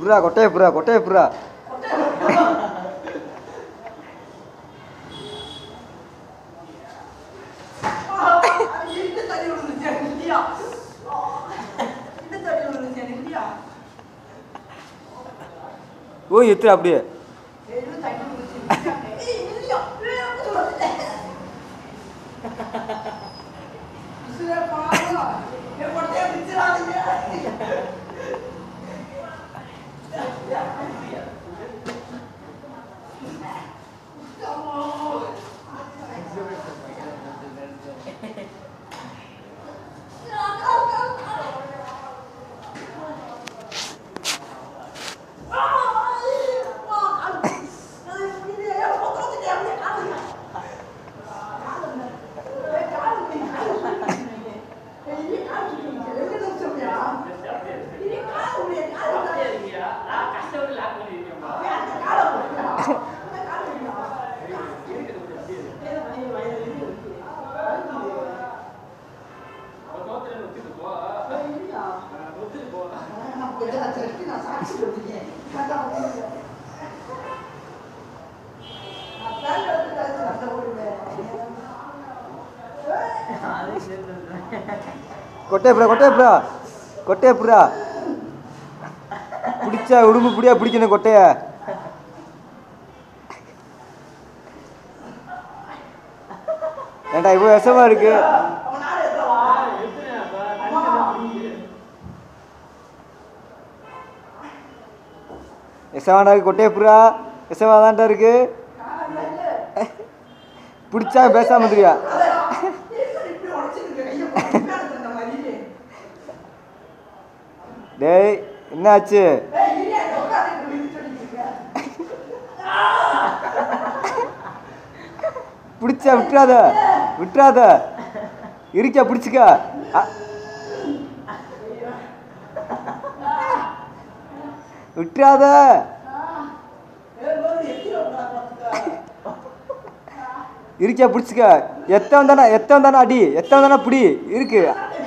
புறா கொட்டைய புறா கொட்டைய புறா இட்டு தள்ளி விழுந்துச்சு எனக்கு இல்லையா இட்டு தள்ளி விழுந்துச்சு எனக்கு இல்லையா ஓ எத்து அப்படியே எதுவும் தள்ளி விழுந்துச்சு இல்லையா? ஏய், இல்லையா? ஏய், அப்படி வந்துட்டேன். உசுரே பாவம். என் பொட்டையை பிடிச்சிடாதீங்க. கொட்டைய புறா கொட்டைய புறா கொட்டைய புறா பிடிச்சா உடும்பு புடியா பிடிக்கணும் கொட்டைய ஏன்டா இவ்வளோ விஷமா இருக்கு விஷமாடா இருக்கு கொட்டைய புறா விஷமா தான்டா இருக்கு பிடிச்சா பேசாம வந்துருவியா டேய் என்னாச்சு பிடிச்சா விட்டுறாத விட்டுறாத இருக்கா பிடிச்சிக்க அ- விட்டுறாத இருக்கா பிடிச்சிக்க எத்தவன் தானே எத்தவன் தானே அடி எத்தவன் தானே பிடி இருக்கு